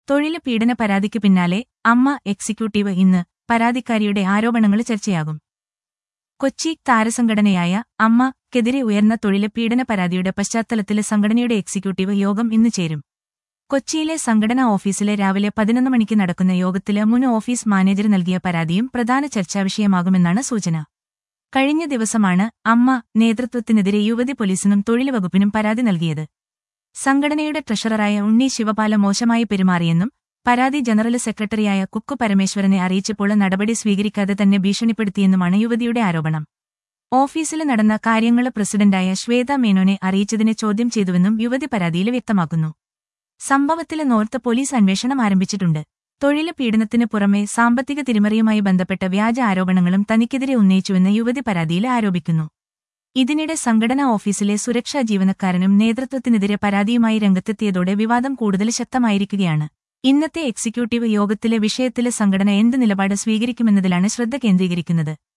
തൊഴില് പീഡന പരാതിക്ക് പിന്നാലെ അമ്മ എക്സിക്യൂട്ടീവ് ഇന്ന് പരാതിക്കാരിയുടെ ആരോപണങ്ങൾ ചർച്ചയാകും കൊച്ചി താരസംഘടനയായ അമ്മക്കെതിരെ ഉയർന്ന തൊഴില് പീഡന പരാതിയുടെ പശ്ചാത്തലത്തില് സംഘടനയുടെ എക്സിക്യൂട്ടീവ് യോഗം ഇന്ന് ചേരും കൊച്ചിയിലെ സംഘടനാ ഓഫീസിലെ രാവിലെ പതിനൊന്ന് മണിക്ക് നടക്കുന്ന യോഗത്തില് മുൻ ഓഫീസ് മാനേജർ നൽകിയ പരാതിയും പ്രധാന ചർച്ചാവിഷയമാകുമെന്നാണ് സൂചന കഴിഞ്ഞ ദിവസമാണ് അമ്മ നേതൃത്വത്തിനെതിരെ യുവതി പോലീസിനും തൊഴിൽ വകുപ്പിനും പരാതി നൽകിയത് സംഘടനയുടെ ട്രഷററായ ഉണ്ണി ശിവപാല മോശമായി പെരുമാറിയെന്നും പരാതി ജനറൽ സെക്രട്ടറിയായ കുക്കു പരമേശ്വരനെ അറിയിച്ചപ്പോൾ നടപടി സ്വീകരിക്കാതെ തന്നെ ഭീഷണിപ്പെടുത്തിയെന്നുമാണ് യുവതിയുടെ ആരോപണം ഓഫീസിൽ നടന്ന കാര്യങ്ങള് പ്രസിഡന്റായ ശ്വേത മേനോനെ അറിയിച്ചതിനെ ചോദ്യം ചെയ്തുവെന്നും യുവതി പരാതിയിൽ വ്യക്തമാക്കുന്നു സംഭവത്തില് നോർത്ത് പോലീസ് അന്വേഷണം ആരംഭിച്ചിട്ടുണ്ട് തൊഴില് പീഡനത്തിന് പുറമെ സാമ്പത്തിക തിരിമറിയുമായി ബന്ധപ്പെട്ട വ്യാജ ആരോപണങ്ങളും തനിക്കെതിരെ ഉന്നയിച്ചുവെന്ന് യുവതി പരാതിയിൽ ആരോപിക്കുന്നു ഇതിനിടെ സംഘടനാ ഓഫീസിലെ സുരക്ഷാ ജീവനക്കാരനും നേതൃത്വത്തിനെതിരെ പരാതിയുമായി രംഗത്തെത്തിയതോടെ വിവാദം കൂടുതൽ ശക്തമായിരിക്കുകയാണ് ഇന്നത്തെ എക്സിക്യൂട്ടീവ് യോഗത്തിലെ വിഷയത്തിലെ സംഘടന എന്ത് നിലപാട് സ്വീകരിക്കുമെന്നതിലാണ് ശ്രദ്ധ കേന്ദ്രീകരിക്കുന്നത്